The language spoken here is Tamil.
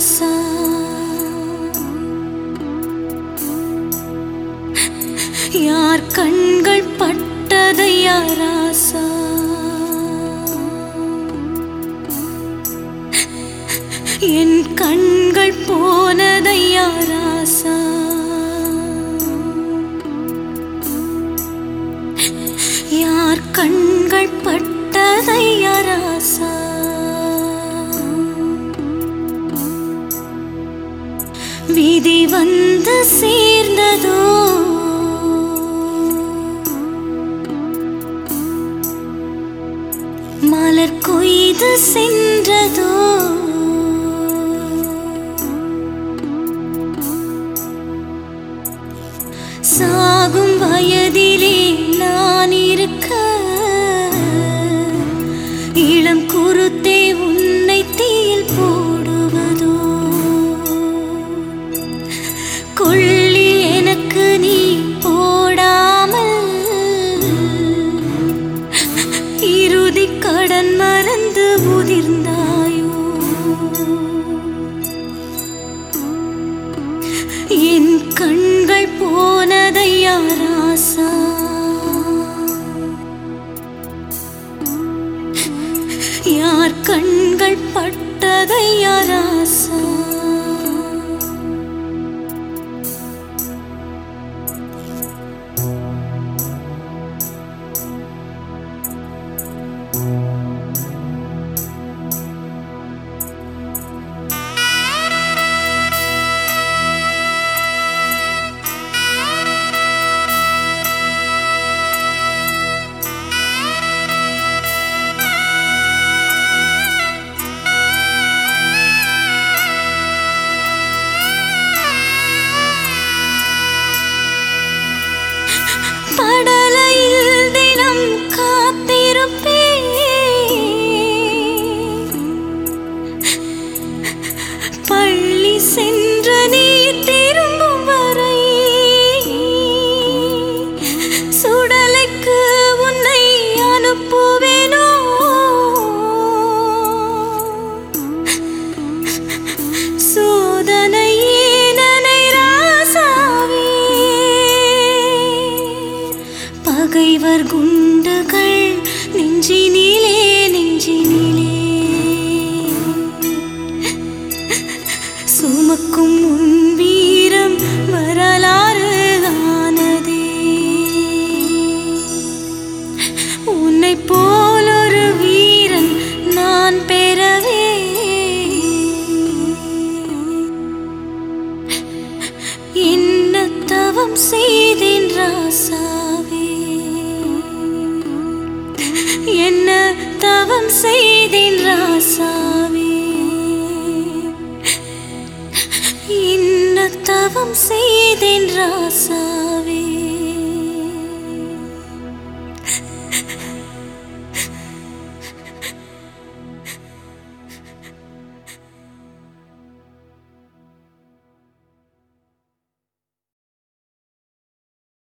ராசா யார் கண்கள் பட்டதையா ராசா என் கண்கள் போனதையா ராசா யார் கண்கள் பட்டதையா ராசா விதி வந்து சேர்ந்ததோ மலர் கொய்து சென்றதோ சாகும் வயதிலே நான் இருக்க இளம் குருத்தே உன்னை தீயில் போடுவதோ கொள்ளி எனக்கு நீ போடாமல் இறுதி கடன் மறந்து உதிர்ந்தாயோ என் கண்கள் போனதையா ராசா யார் கண்கள் பட்டதையா ராசா படலையில் தினம் காத்திருப்பேன் பள்ளி சென்ற நீ திரும்பும் வரை சுடலைக்கு உன்னை அனுப்புவேனோ சோதனையே நனை ராசாவே பகைவர் குண்டுகள் நெஞ்சினிலே நெஞ்சினிலே சுமக்கும் உன் வீரம் வரலாறு ஆனதே உன்னை போல் ஒரு வீரன் நான் பெறவே என்ன தவம் செய்தேன் ராசாவே என்ன தவம் செய்தேன் ராசாவே என்ன தவம் செய்தேன் ராசாவே